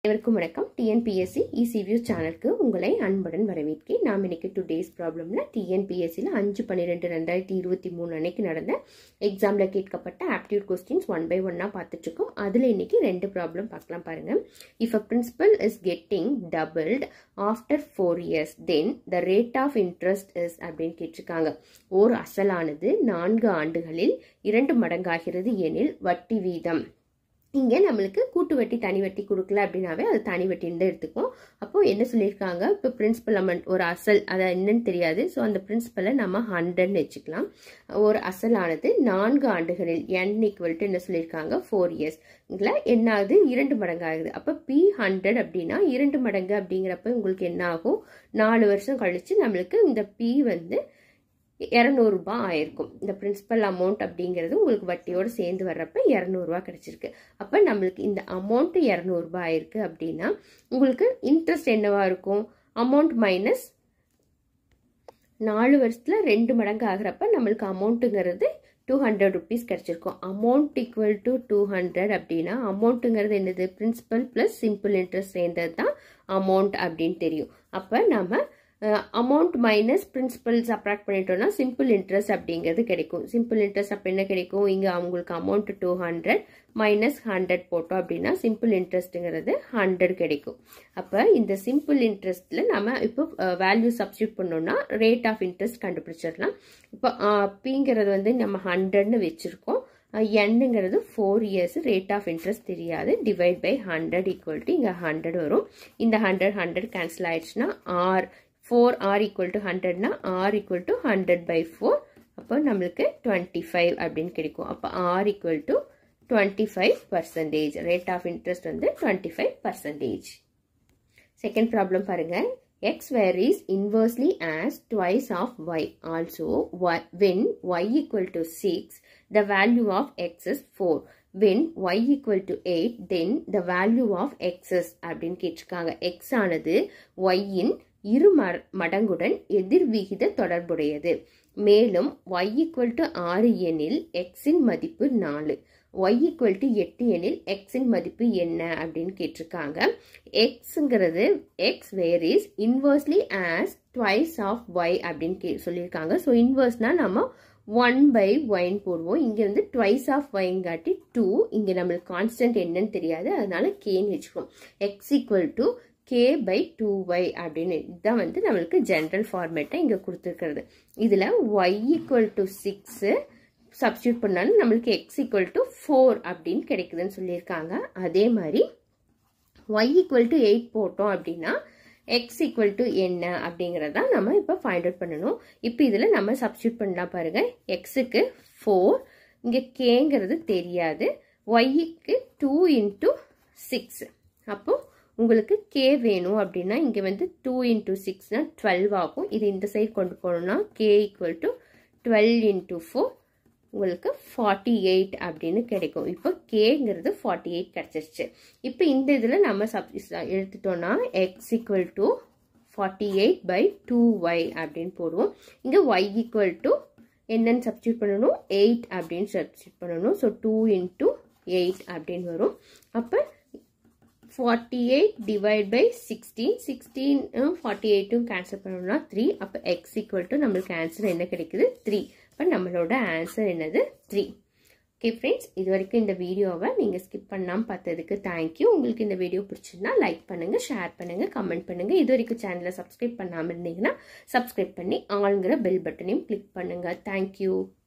அனைவருக்கும் வணக்கம் டிஎன்பிஎஸ்சி இசிவியூ சேனலுக்கு உங்களை அன்புடன் வரவேற்கிறேன் நாம் இன்னைக்கு டுடேஸ் ப்ராப்ளம்ல டிஎன்பிஎஸ்சியில் அஞ்சு பன்னிரெண்டு ரெண்டாயிரத்தி இருபத்தி மூணு அன்னைக்கு நடந்த எக்ஸாமில் கேட்கப்பட்ட ஆப்டியூட் கொஸ்டின்ஸ் ஒன் பை ஒன்னாக பார்த்துட்டு இருக்கோம் அதில் இன்னைக்கு ரெண்டு ப்ராப்ளம் பார்க்கலாம் பாருங்க if a principal is getting doubled after four years then the rate of interest is அப்படின்னு கேட்டிருக்காங்க ஓர் அசலானது நான்கு ஆண்டுகளில் இரண்டு மடங்காகிறது எனில் வட்டி வீதம் இங்கே நம்மளுக்கு கூட்டு வட்டி தனி வட்டி கொடுக்கல அப்படின்னாவே அது தனி வட்டின்னு தான் எடுத்துக்கும் அப்போது என்ன சொல்லியிருக்காங்க இப்போ பிரின்சிபல் அமௌண்ட் ஒரு அசல் அதை என்னன்னு தெரியாது ஸோ அந்த பிரின்சிபலை நம்ம ஹண்ட்ரட்னு வச்சுக்கலாம் ஒரு அசலானது நான்கு ஆண்டுகளில் என் ஈக்குவல் என்ன சொல்லியிருக்காங்க ஃபோர் இயர்ஸ் இதில் என்ன ஆகுது இரண்டு மடங்கு ஆகுது அப்போ பி ஹண்ட்ரட் அப்படின்னா இரண்டு மடங்கு அப்படிங்கிறப்ப உங்களுக்கு என்ன ஆகும் நாலு வருஷம் கழித்து நம்மளுக்கு இந்த பி வந்து இரநூறுபா ஆயிருக்கும் இந்த பிரின்சிபல் அமௌண்ட் அப்படிங்கிறது உங்களுக்கு வட்டியோடு சேர்ந்து வர்றப்ப இரநூறுவா கிடைச்சிருக்கு அப்போ நம்மளுக்கு இந்த அமௌண்ட் இரநூறுபா ஆயிருக்கு அப்படின்னா உங்களுக்கு இன்ட்ரெஸ்ட் என்னவா இருக்கும் அமௌண்ட் மைனஸ் நாலு வருஷத்தில் ரெண்டு மடங்கு ஆகிறப்ப நம்மளுக்கு அமௌண்ட்டுங்கிறது டூ ஹண்ட்ரட் ருபீஸ் கிடச்சிருக்கும் amount equal to two hundred அப்படின்னா அமௌண்ட்டுங்கிறது என்னது பிரின்சிபல் ப்ளஸ் சிம்பிள் இன்ட்ரெஸ்ட் சேர்ந்தது தான் அமௌண்ட் அப்படின்னு தெரியும் அப்போ நம்ம அமௌண்ட் மைனஸ் பிரின்சிபல் சப்ராக்ட் பண்ணிட்டோம்னா சிம்பிள் இன்ட்ரெஸ்ட் அப்படிங்கிறது கிடைக்கும் சிம்பிள் இன்ட்ரெஸ்ட் அப்போ என்ன கிடைக்கும் இங்கே அவங்களுக்கு amount two hundred minus hundred போட்டோம் அப்படின்னா சிம்பிள் இன்ட்ரெஸ்ட்டுங்கிறது ஹண்ட்ரட் கிடைக்கும் அப்போ இந்த சிம்பிள் இன்ட்ரெஸ்ட்டில் நம்ம இப்போ வேல்யூ சப்ஸ்டியூட் பண்ணோம்னா ரேட் ஆஃப் இன்ட்ரெஸ்ட் கண்டுபிடிச்சிடலாம் இப்போ பிங்கிறது வந்து நம்ம ஹண்ட்ரட்னு வச்சுருக்கோம் என்னங்கிறது four years rate of interest தெரியாது divide by hundred equal to இங்கே ஹண்ட்ரட் வரும் இந்த ஹண்ட்ரட் ஹண்ட்ரட் கேன்சல் ஆயிடுச்சுன்னா R four R equal to ஹண்ட்ரட்னா R equal to hundred by four அப்போ நம்மளுக்கு டுவெண்ட்டி ஃபைவ் அப்படின்னு கிடைக்கும் அப்போ R equal to twenty five percentage rate of interest வந்து twenty five percentage second problem பாருங்க x varies inversely as twice of y. Also, y, when y equal to 6, the value of x is 4. When y equal to 8, then the value of x is அப்படின்னு கேட்டிருக்காங்க x ஆனது y இன் இரு மடங்குடன் எதிர்விகித தொடர்புடையது மேலும் y equal to ஆறு எனில் எக்ஸின் மதிப்பு நாலு y ஈக்குவல் டு எட்டு எனில் எக்ஸின் மதிப்பு என்ன அப்படின்னு கேட்டிருக்காங்க எக்ஸுங்கிறது x varies inversely as twice of y அப்படின்னு கே சொல்லியிருக்காங்க ஸோ இன்வர்ஸ்னால் நம்ம ஒன் பை ஒயின் போடுவோம் இங்கே வந்து ட்வைஸ் ஆஃப் ஒய்ங்காட்டி டூ இங்கே நம்மளுக்கு கான்ஸ்டன்ட் என்னன்னு தெரியாது அதனால கேன்னு வச்சுக்கோம் x equal to K by two y அப்படின்னு இதுதான் வந்து நம்மளுக்கு ஜென்ரல் ஃபார்மேட்டாக இங்கே கொடுத்துருக்கிறது இதில் y equal to six substitute பண்ணாலும் நம்மளுக்கு எக்ஸ் ஈக்குவல் டு ஃபோர் அப்படின்னு கிடைக்குதுன்னு சொல்லியிருக்காங்க அதே மாதிரி ஒய் ஈக்குவல் டு எயிட் போட்டோம் அப்படின்னா எக்ஸ் ஈக்குவல் டு என்ன அப்படிங்கிறத நம்ம இப்போ ஃபைண்ட் அவுட் பண்ணணும் இப்போ இதில் நம்ம சப்ஸ்டியூட் பண்ணலாம் பாருங்கள் எக்ஸுக்கு ஃபோர் இங்கே கேங்கிறது தெரியாது ஒய்க்கு டூ இன்ட்டு சிக்ஸ் அப்போது உங்களுக்கு கே வேணும் அப்படின்னா இங்கே வந்து டூ இன்ட்டு சிக்ஸ்னால் டுவெல் ஆகும் இது இந்த சைடு கொண்டு போகணும்னா K equal to twelve into four உங்களுக்கு ஃபார்ட்டி எயிட் அப்படின்னு கிடைக்கும் இப்போ கேங்கிறது ஃபார்ட்டி எயிட் கிடச்சிருச்சு இப்போ இந்த இதில் நம்ம சப் எடுத்துட்டோம்னா x equal to forty eight by two y அப்படின்னு போடுவோம் இங்கே ஒய் ஈக்குவல் டு என்னன்னு சப்ஸ்டியூட் பண்ணணும் எயிட் அப்படின்னு சப்ஸ்டியூட் பண்ணணும் ஸோ டூ இன்ட்டு எயிட் அப்படின்னு வரும் அப்போ forty eight divide by sixteen sixteen forty எயிட்டும் கேன்சல் பண்ணோம்னா த்ரீ அப்போ எக்ஸ் ஈக்குவல் டு நம்மளுக்கு ஆன்சர் என்ன கிடைக்குது த்ரீ இப்போ நம்மளோட ஆன்சர் என்னது த்ரீ ஓகே ஃப்ரெண்ட்ஸ் இது வரைக்கும் இந்த வீடியோவை நீங்கள் ஸ்கிப் பண்ணாமல் பார்த்ததுக்கு தேங்க்யூ உங்களுக்கு இந்த வீடியோ பிடிச்சிருந்தா லைக் பண்ணுங்கள் ஷேர் பண்ணுங்கள் கமெண்ட் பண்ணுங்கள் இது வரைக்கும் சேனலை சப்ஸ்கிரைப் பண்ணாமல் இருந்தீங்கன்னா சப்ஸ்கிரைப் பண்ணி ஆளுங்கிற பெல் பட்டனையும் கிளிக் பண்ணுங்கள் தேங்க்யூ